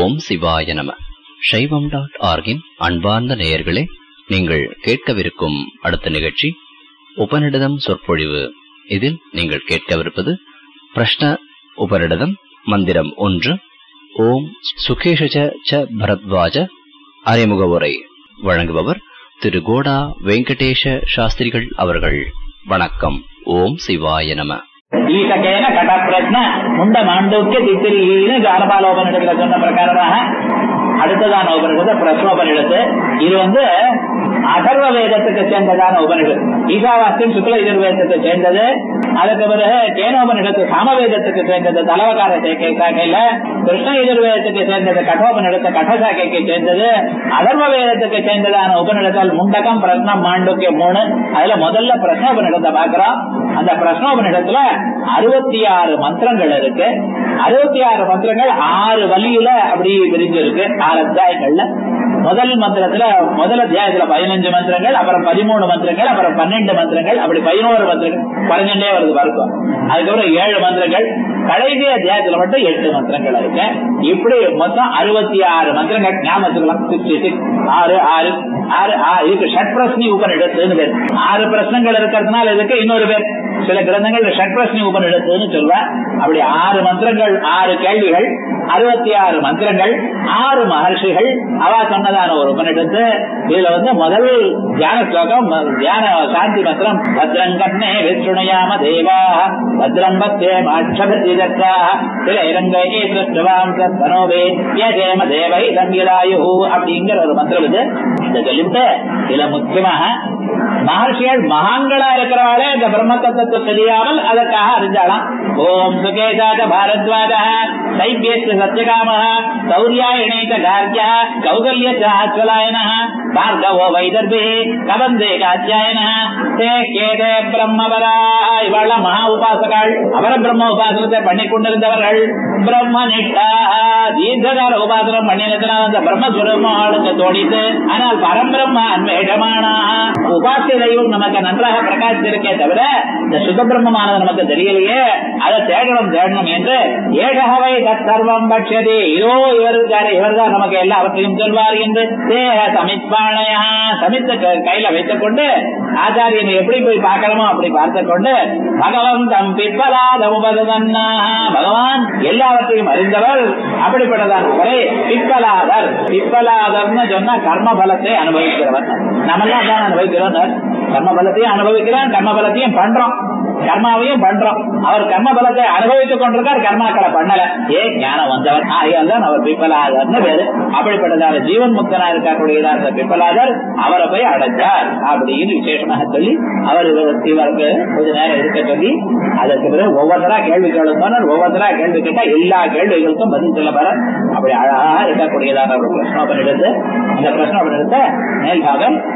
ஓம் சிவாய நம சைவம் டாட் ஆர்கின் அன்பார்ந்த நேயர்களே நீங்கள் கேட்கவிருக்கும் அடுத்த நிகழ்ச்சி உபநிடதம் சொற்பொழிவு இதில் நீங்கள் கேட்கவிருப்பது பிரஷ்ன உபநிடதம் மந்திரம் ஒன்று ஓம் சுகேஷ ச பரத்வாஜ அறிமுக உரை வழங்குபவர் திரு கோடா வெங்கடேஷ சாஸ்திரிகள் அவர்கள் வணக்கம் ஓம் சிவாய நம ಈತಕೇನ ಕಟ ಪ್ರಶ್ನ ಮುಂಡ ಮಾಂಡವ್ಯ ತಿತ್ತಿರಿನ ಗಾನபாலோபனிடத்துல சொன்ன பிரகாரமாக அடுத்ததான உபனிடத்து பிரஸ்னோபனிடத்து இது வந்து அதர்வ வேதத்துக்கு சேர்ந்ததான உபனிடத்து ஈசாவாஸ்தியம் சுக்ல எதிர்வேதத்தை சேர்ந்தது அதுக்கு பிறகு கேனோபனிடத்து சாமவேதத்துக்கு சேர்ந்தது தலவகார சேர்க்கை சாக்கையில கிருஷ்ண எதிர்வேதத்துக்கு சேர்ந்தது கடோபனிடத்து கடசாக்கைக்கு சேர்ந்தது அதர்வ வேதத்துக்கு சேர்ந்ததான உபனிடத்தால் முண்டகம் பிரஸ்னம் மாண்டுக்கியம் மூணு அதுல முதல்ல பிரஸ்னோபனிடத்தை பாக்குறோம் அந்த பிரஸ்னோபனிடத்துல அறுபத்தி ஆறு மந்திரங்கள் இருக்கு அறுபத்தி ஆறு மந்திரங்கள் ஆறு வழியில அப்படி பிரிஞ்சிருக்கு ஆறு அத்தியாயங்கள்ல முதல் மந்திரத்துல முதல் அத்தியாயத்துல பதினஞ்சு மந்திரங்கள் அப்புறம் பதிமூணு மந்திரங்கள் அப்புறம் பன்னெண்டு மந்திரங்கள் அப்படி பதினோரு மந்திரங்கள் குறைஞ்சுட்டே வருது பார்க்கும் அதுக்கப்புறம் ஏழு மந்திரங்கள் கடைசி அத்தியாயத்துல மட்டும் எட்டு மந்திரங்கள் இருக்கு இப்படி மொத்தம் அறுபத்தி ஆறு மந்திரங்கள் ஞாபகத்துக்கலாம் சிக்ஸ்டி சிக்ஸ் ஆறு ஆறு ஆறு ஆறு இதுக்கு ஷட் பிரஸ்னி உபநிடத்துன்னு பேர் ஆறு பிரச்சனைகள் இருக்கிறதுனால இதுக்கு இன்னொரு பேர் சில கிரந்தங்கள் ஷட் பிரஸ்னி உபநிடத்துன்னு சொல்லுவேன் அப்படி ஆறு மந்திரங்கள் ஆறு கேள்விகள் அறுபத்தி ஆறு மந்திரங்கள் ஆறு மகர்ஷிகள் அவா சொன்னதான ஒரு உபநிடத்து இதுல வந்து முதல் தியான ஸ்லோகம் தியான சாந்தி மந்திரம் பத்ரம் கண்ணே விஷ்ணுயாம தேவா பத்ரம் பத்தே மாட்சபதி தத்தா சில இலங்கை திருஷ்டுவாம் தனோவே யஜேம தேவை தங்கிலாயு அப்படிங்கிற ஒரு மந்திரம் இது இதை சொல்லிவிட்டு இதுல முக்கியமாக மகர்ஷிகள் மகான்களா இருக்கிறவாளே இந்த பிரம்ம தத்துவத்தை தெரியாமல் அதற்காக அறிஞ்சாலாம் ஓம் சுகேதாத பாரத்வாஜ சைபியஸ்ய சத்யகாம சௌரியாயணேக கார்கிய கௌகல்ய அஸ்வலாயன பார்கவோ வைதர்பி கபந்தே காத்தியாயன தே கேதே பிரம்மபரா இவள மகா உபாசகாள் அவர பிரம்ம உபாசனத்தை பண்ணி கொண்டிருந்தவர்கள் பிரம்ம நிஷ்டா தீர்க்ககால உபாசனம் பண்ணினதுனால அந்த பிரம்மஸ்வரூபம் ஆளுங்க தோடித்து ஆனால் பரம்பிரம்ம அன்வேஷமானா உபாசிய தெய்வம் நமக்கு நன்றாக பிரகாசித்திருக்கே தவிர இந்த சுகபிரம்மமானது நமக்கு தெரியலையே அதை தேடணும் தேடணும் என்று ஏகவை சர்வம் பட்சதி இதோ இவர் இருக்காரு இவர் தான் நமக்கு எல்லாவற்றையும் சொல்வார் என்று தேக சமித்பாணையா சமித்த கையில வைத்துக் கொண்டு ஆச்சாரியனை எப்படி போய் பார்க்கணுமோ அப்படி பார்த்து கொண்டு பகவன் தம் பிப்பலாத உபதன்னா பகவான் எல்லாவற்றையும் அறிந்தவர் அப்படிப்பட்டதான் முறை பிப்பலாதர் பிப்பலாதர்னு சொன்னா கர்ம பலத்தை அனுபவிக்கிறவர் நம்மெல்லாம் தான் அனுபவிக்கிறோம் கர்ம பலத்தையும் அனுபவிக்கிறோம் கர்ம பலத்தையும் பண்றோம் கர்மாவையும் பண்றோம் அவர் கர்ம பலத்தை அனுபவித்துக் கொண்டிருக்கார் கர்மாக்களை பண்ணல ஏ ஞானம் வந்தவர் ஆகையால் தான் அவர் பிப்பலாதர்னு பேரு அப்படிப்பட்டதான ஜீவன் முக்தனா இருக்கக்கூடியதா அந்த பிப்பலாதர் அவரை போய் அடைஞ்சார் அப்படின்னு விசேஷமாக சொல்லி அவர் இவருக்கு கொஞ்ச நேரம் இருக்க சொல்லி அதற்கு பிறகு ஒவ்வொருத்தரா கேள்வி கேளுங்க ஒவ்வொருத்தரா கேள்வி கேட்டா எல்லா கேள்விகளுக்கும் பதில் சொல்ல வர அப்படி அழகா இருக்கக்கூடியதான ஒரு பிரச்சனை எடுத்து அந்த பிரச்சனை எடுத்த மேல்பாகம்